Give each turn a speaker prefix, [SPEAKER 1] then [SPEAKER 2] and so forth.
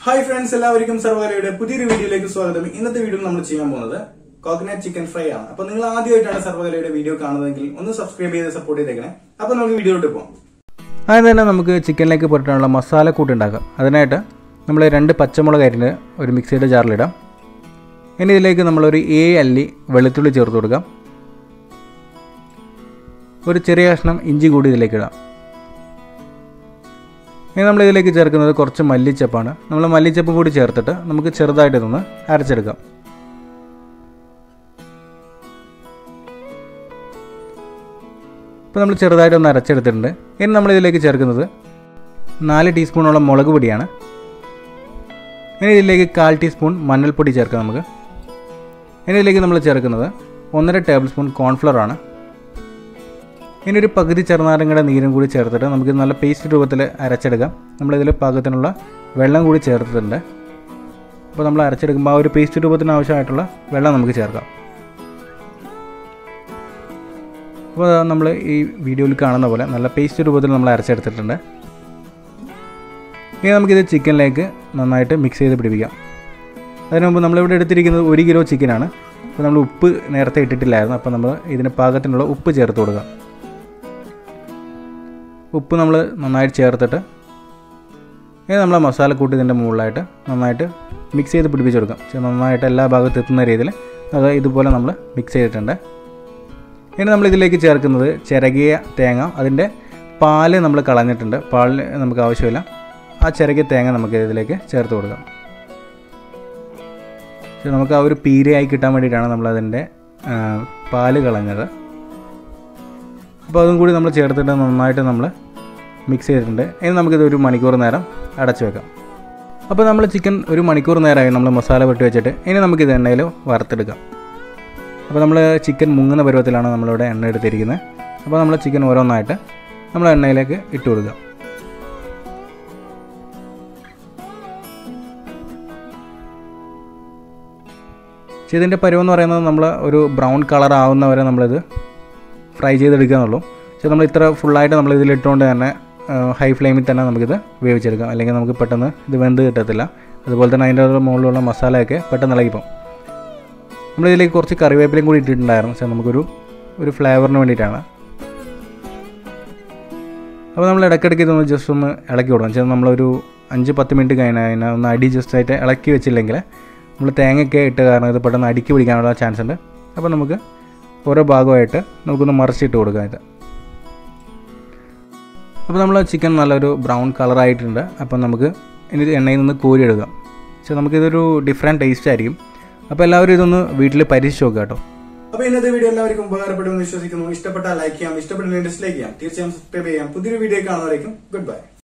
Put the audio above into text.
[SPEAKER 1] hi friends എല്ലാവർക്കും സർവകലയുടെ പുതിയൊരു വീഡിയോയിലേക്ക് സ്വാഗതം ഇന്നത്തെ വീഡിയോ നമ്മൾ ചെയ്യാൻ പോകുന്നത് കോക്കനട്ട് ചിക്കൻ ഫ്രൈ ആണ് അപ്പൊ നിങ്ങൾ ആദ്യമായിട്ടാണ് സർവകലയുടെ വീഡിയോ കാണുന്നതെങ്കിൽ ഒന്ന് സബ്സ്ക്രൈബ് ചെയ്ത് സപ്പോർട്ട് ചെയ്തേക്കണേ അപ്പൊ നമുക്ക് വീഡിയോയിലോട്ട് പോകാം
[SPEAKER 2] ആദ്യം തന്നെ നമുക്ക് ചിക്കനിലേക്ക് പുരട്ടാനുള്ള മസാല കൂട്ട് ഉണ്ടാക്കാം അതിനായിട്ട് നമ്മൾ രണ്ട് പച്ചമുളക് അരിഞ്ഞ് ഒരു മിക്സിയുടെ ജാറിലിടാം ഇനി ഇതിലേക്ക് നമ്മളൊരു ഏഴ് അല്ലി വെളുത്തുള്ളി ചേർത്ത് കൊടുക്കാം ഒരു ചെറിയ കഷ്ണം ഇഞ്ചി കൂടി ഇതിലേക്ക് ഇടാം ഇനി നമ്മൾ ഇതിലേക്ക് ചേർക്കുന്നത് കുറച്ച് മല്ലിച്ചപ്പാണ് നമ്മൾ മല്ലിച്ചപ്പും കൂടി ചേർത്തിട്ട് നമുക്ക് ചെറുതായിട്ട് ഇതൊന്ന് അരച്ചെടുക്കാം ഇപ്പോൾ നമ്മൾ ചെറുതായിട്ടൊന്ന് അരച്ചെടുത്തിട്ടുണ്ട് ഇനി നമ്മൾ ഇതിലേക്ക് ചേർക്കുന്നത് നാല് ടീസ്പൂണോളം മുളക് പൊടിയാണ് ഇനി ഇതിലേക്ക് കാൽ ടീസ്പൂൺ മഞ്ഞൾപ്പൊടി ചേർക്കാം നമുക്ക് ഇനി ഇതിലേക്ക് നമ്മൾ ചേർക്കുന്നത് ഒന്നര ടേബിൾ സ്പൂൺ കോൺഫ്ലവർ ആണ് ഇനി ഒരു പകുതി ചെറുനാരങ്ങയുടെ നീരും കൂടി ചേർത്തിട്ട് നമുക്ക് നല്ല പേസ്റ്റ് രൂപത്തിൽ അരച്ചെടുക്കാം നമ്മളിതിൽ പാകത്തിനുള്ള വെള്ളം കൂടി ചേർത്തിട്ടുണ്ട് അപ്പോൾ നമ്മൾ അരച്ചെടുക്കുമ്പോൾ ആ ഒരു പേസ്റ്റ് രൂപത്തിന് ആവശ്യമായിട്ടുള്ള വെള്ളം നമുക്ക് ചേർക്കാം അപ്പോൾ നമ്മൾ ഈ വീഡിയോയിൽ കാണുന്ന പോലെ നല്ല പേസ്റ്റ് രൂപത്തിൽ നമ്മൾ അരച്ചെടുത്തിട്ടുണ്ട് ഇനി നമുക്കിത് ചിക്കനിലേക്ക് നന്നായിട്ട് മിക്സ് ചെയ്ത് പിടിപ്പിക്കാം അതിന് മുമ്പ് നമ്മളിവിടെ എടുത്തിരിക്കുന്നത് ഒരു കിലോ ചിക്കനാണ് അപ്പോൾ നമ്മൾ ഉപ്പ് നേരത്തെ ഇട്ടിട്ടില്ലായിരുന്നു അപ്പോൾ നമ്മൾ ഇതിന് പാകത്തിനുള്ള ഉപ്പ് ചേർത്ത് കൊടുക്കാം ഉപ്പ് നമ്മൾ നന്നായിട്ട് ചേർത്തിട്ട് ഇനി നമ്മൾ മസാലക്കൂട്ട് ഇതിൻ്റെ മുകളിലായിട്ട് നന്നായിട്ട് മിക്സ് ചെയ്ത് പിടിപ്പിച്ച് കൊടുക്കാം ചെ- നന്നായിട്ട് എല്ലാ ഭാഗത്തും എത്തുന്ന രീതിയിൽ അത് ഇതുപോലെ നമ്മൾ മിക്സ് ചെയ്തിട്ടുണ്ട് ഇനി നമ്മൾ ഇതിലേക്ക് ചേർക്കുന്നത് ചിരകിയ തേങ്ങ അതിൻ്റെ പാല് നമ്മൾ കളഞ്ഞിട്ടുണ്ട് പാലിന് നമുക്ക് ആവശ്യമില്ല ആ ചിരകിയ തേങ്ങ നമുക്ക് ഇതിലേക്ക് ചേർത്ത് കൊടുക്കാം പക്ഷേ നമുക്ക് ആ ഒരു പീരയായി കിട്ടാൻ വേണ്ടിയിട്ടാണ് നമ്മളതിൻ്റെ ആ, പാല് കളഞ്ഞത് അപ്പോൾ അതും കൂടി നമ്മൾ ചേർത്തിട്ട് നന്നായിട്ട് നമ്മൾ മിക്സ് ചെയ്തിട്ടുണ്ട് ഇനി നമുക്കിത് ഒരു മണിക്കൂർ നേരം അടച്ചു വെക്കാം അപ്പോൾ നമ്മൾ ചിക്കൻ ഒരു മണിക്കൂർ നേരമായി നമ്മൾ മസാല പെട്ടി വെച്ചിട്ട് ഇനി നമുക്കിത് എണ്ണയിൽ വറുത്തെടുക്കാം അപ്പോൾ നമ്മൾ ചിക്കൻ മുങ്ങുന്ന പരുവത്തിലാണ് നമ്മളിവിടെ എണ്ണ എടുത്തിരിക്കുന്നത് അപ്പോൾ നമ്മൾ ചിക്കൻ ഓരോന്നായിട്ട് നമ്മൾ എണ്ണയിലേക്ക് ഇട്ട് കൊടുക്കുക പക്ഷേ ഇതിൻ്റെ പരുവെന്ന് പറയുന്നത് നമ്മൾ ഒരു ബ്രൗൺ കളർ ആവുന്നവരെ നമ്മളിത് ഫ്രൈ ചെയ്തെടുക്കുക എന്നുള്ളൂ പക്ഷേ നമ്മൾ ഇത്ര ഫുള്ളായിട്ട് നമ്മൾ ഇതിലിട്ടുകൊണ്ട് തന്നെ ഹൈ ഫ്ലെയിമിൽ തന്നെ നമുക്കിത് വേവിച്ചെടുക്കാം അല്ലെങ്കിൽ നമുക്ക് പെട്ടെന്ന് ഇത് വെന്ത് കിട്ടത്തില്ല അതുപോലെ തന്നെ അതിൻ്റെ മുകളിലുള്ള മസാലയൊക്കെ പെട്ടെന്ന് ഇളകിപ്പോം നമ്മളിതിലേക്ക് കുറച്ച് കറിവേപ്പിലയും കൂടി ഇട്ടിട്ടുണ്ടായിരുന്നു പക്ഷേ നമുക്കൊരു ഒരു ഫ്ലേവറിന് വേണ്ടിയിട്ടാണ് അപ്പോൾ നമ്മൾ ഇടയ്ക്കിടയ്ക്ക് ഇതൊന്ന് ജസ്റ്റ് ഒന്ന് ഇളക്കി കൊടുക്കണം വെച്ചാൽ നമ്മളൊരു അഞ്ച് പത്ത് മിനിറ്റ് കഴിഞ്ഞാൽ അതിനെ ഒന്ന് അടി ജസ്റ്റ് ആയിട്ട് ഇളക്കി വെച്ചില്ലെങ്കിൽ നമ്മൾ തേങ്ങയൊക്കെ ഇട്ട് കാരണം ഇത് പെട്ടെന്ന് അടുക്കി പിടിക്കാനുള്ള ചാൻസ് ഉണ്ട് അപ്പോൾ നമുക്ക് ഓരോ ഭാഗമായിട്ട് നമുക്കൊന്ന് മറിച്ചിട്ട് കൊടുക്കാം ഇത് അപ്പോൾ നമ്മൾ ചിക്കൻ നല്ലൊരു ബ്രൗൺ കളറായിട്ടുണ്ട് അപ്പം നമുക്ക് ഇനി ഇത് എണ്ണയിൽ നിന്ന് കോരിയെടുക്കാം പക്ഷേ നമുക്കിതൊരു ഡിഫറെൻറ്റ് ടേസ്റ്റ് ആയിരിക്കും അപ്പോൾ എല്ലാവരും ഇതൊന്ന് വീട്ടിൽ പരീക്ഷിച്ച് നോക്കുക കേട്ടോ
[SPEAKER 1] അപ്പൊ ഇന്നത്തെ വീഡിയോ എല്ലാവർക്കും ഉപകാരപ്പെടുമെന്ന് വിശ്വസിക്കുന്നു ഇഷ്ടപ്പെട്ടാൽ ലൈക്ക് ചെയ്യാം ഇഷ്ടപ്പെട്ടില്ലെങ്കിൽ ഡിസ്ലൈക്ക് ചെയ്യാം തീർച്ചയായും സബ്സ്ക്രൈബ് ചെയ്യാം പുതിയൊരു വീഡിയോ കാണുന്നവരേക്കും ഗുഡ് ബൈ